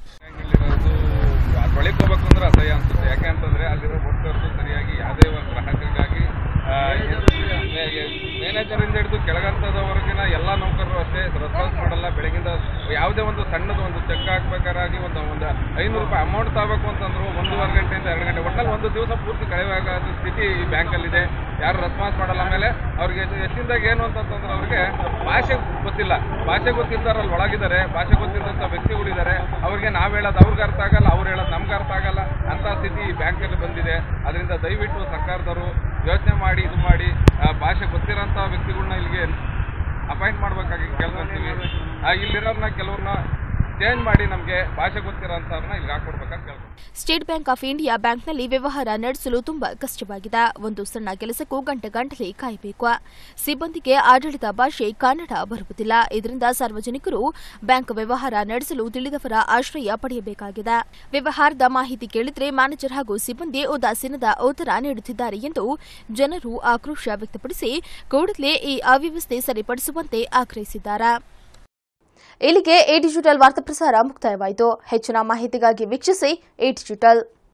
ಒಳಗೆ ಹೋಗ್ಬೇಕು ಅಂದ್ರೆ ಅಸಹ್ಯ ಅನ್ಸುತ್ತೆ ಯಾಕೆ ಅಂತಂದ್ರೆ ಅಲ್ಲಿರೋ ವರ್ಕರ್ಸ್ ಸರಿಯಾಗಿ ಯಾವುದೇ ಒಂದು ಗ್ರಾಹಕರಿಗಾಗಿ ಮ್ಯಾನೇಜರಿಂದ ಹಿಡಿದು ಕೆಳಗಂತದವರೆಗಿನ ಎಲ್ಲ ನೌಕರರು ಅಷ್ಟೇ ರೆಸ್ಪಾನ್ಸ್ ಮಾಡಲ್ಲ ಬೆಳಗಿಂದ ಯಾವುದೇ ಒಂದು ಸಣ್ಣದು ಒಂದು ಚೆಕ್ ಹಾಕ್ಬೇಕಾಗಿ ಒಂದು ಒಂದು ಐನೂರು ರೂಪಾಯಿ ಅಮೌಂಟ್ ತಗೋಬೇಕು ಅಂತಂದ್ರು ಒಂದೂವರೆ ಗಂಟೆಯಿಂದ ಎರಡು ಗಂಟೆ ಒಟ್ಟಲ್ಲಿ ಒಂದು ದಿವಸ ಪೂರ್ತಿ ಕಳೆಯುವಾಗ ಸ್ಥಿತಿ ಈ ಬ್ಯಾಂಕಲ್ಲಿದೆ ಯಾರು ರೆಸ್ಪಾನ್ಸ್ ಮಾಡಲ್ಲ ಆಮೇಲೆ ಅವ್ರಿಗೆ ಹೆಚ್ಚಿನದಾಗ ಏನು ಅಂತಂತಂದ್ರೆ ಅವ್ರಿಗೆ ಭಾಷೆ ಗೊತ್ತಿಲ್ಲ ಭಾಷೆ ಗೊತ್ತಿದ್ದಾರಲ್ಲಿ ಒಳಗಿದ್ದಾರೆ ಭಾಷೆ ಗೊತ್ತಿದ್ದಂಥ ವ್ಯಕ್ತಿಗಳಿದ್ದಾರೆ ಅವ್ರಿಗೆ ನಾವು ಹೇಳೋದು ಅವ್ರಿಗೆ ಅರ್ಥ ಆಗಲ್ಲ ಅವ್ರು ಹೇಳೋದು ನಮ್ಗೆ ಅರ್ಥ ಆಗಲ್ಲ ಅಂತ ಸ್ಥಿತಿ ಈ ಬ್ಯಾಂಕಲ್ಲಿ ಬಂದಿದೆ ಅದರಿಂದ ದಯವಿಟ್ಟು ಸರ್ಕಾರದವರು ಯೋಚನೆ ಮಾಡಿ ಇದು ಮಾಡಿ ಆ, ಭಾಷೆ ಗೊತ್ತಿರೋಂಥ ವ್ಯಕ್ತಿಗಳನ್ನ ಇಲ್ಲಿಗೆ ಅಪಾಯಿಂಟ್ ಮಾಡ್ಬೇಕಾಗಿ ಕೇಳ್ಕೊಂತೀವಿ ಆ, ಇಲ್ಲಿರೋರ್ನ ಕೆಲವ್ರನ್ನ ಚೇಂಜ್ ಮಾಡಿ ನಮಗೆ ಭಾಷೆ ಗೊತ್ತಿರೋಂಥವ್ರನ್ನ ಇಲ್ಲಿಗೆ ಹಾಕೊಡ್ಬೇಕಂತ ಕೇಳ್ಕೊಂತೀವಿ ಸ್ಟೇಟ್ ಬ್ಯಾಂಕ್ ಆಫ್ ಇಂಡಿಯಾ ಬ್ಯಾಂಕ್ನಲ್ಲಿ ವ್ಯವಹಾರ ನಡೆಸಲು ತುಂಬಾ ಕಷ್ಟವಾಗಿದೆ ಒಂದು ಸಣ್ಣ ಕೆಲಸಕ್ಕೂ ಗಂಟೆ ಗಂಟಲೆ ಕಾಯಬೇಕು ಸಿಬ್ಬಂದಿಗೆ ಆಡಳಿತ ಭಾಷೆ ಕನ್ನಡ ಬರುವುದಿಲ್ಲ ಇದರಿಂದ ಸಾರ್ವಜನಿಕರು ಬ್ಯಾಂಕ್ ವ್ಯವಹಾರ ನಡೆಸಲು ತಿಳಿದವರ ಆಶ್ರಯ ಪಡೆಯಬೇಕಾಗಿದೆ ವ್ಯವಹಾರದ ಮಾಹಿತಿ ಕೇಳಿದ್ರೆ ಮ್ಯಾನೇಜರ್ ಹಾಗೂ ಸಿಬ್ಬಂದಿ ಉದಾಸೀನದ ಉತ್ತರ ನೀಡುತ್ತಿದ್ದಾರೆ ಎಂದು ಜನರು ಆಕ್ರೋಶ ವ್ಯಕ್ತಪಡಿಸಿ ಕೂಡಲೇ ಈ ಅವ್ಯವಸ್ಥೆ ಸರಿಪಡಿಸುವಂತೆ ಆಗ್ರಹಿಸಿದ್ದಾರೆ ಇಲ್ಲಿಗೆ ಎ ಡಿಜಿಟಲ್ ವಾರ್ತಾ ಪ್ರಸಾರ ಮುಕ್ತಾಯವಾಯಿತು ಹೆಚ್ಚಿನ ಮಾಹಿತಿಗಾಗಿ ವೀಕ್ಷಿಸಿ ಎ ಡಿಜಿಟಲ್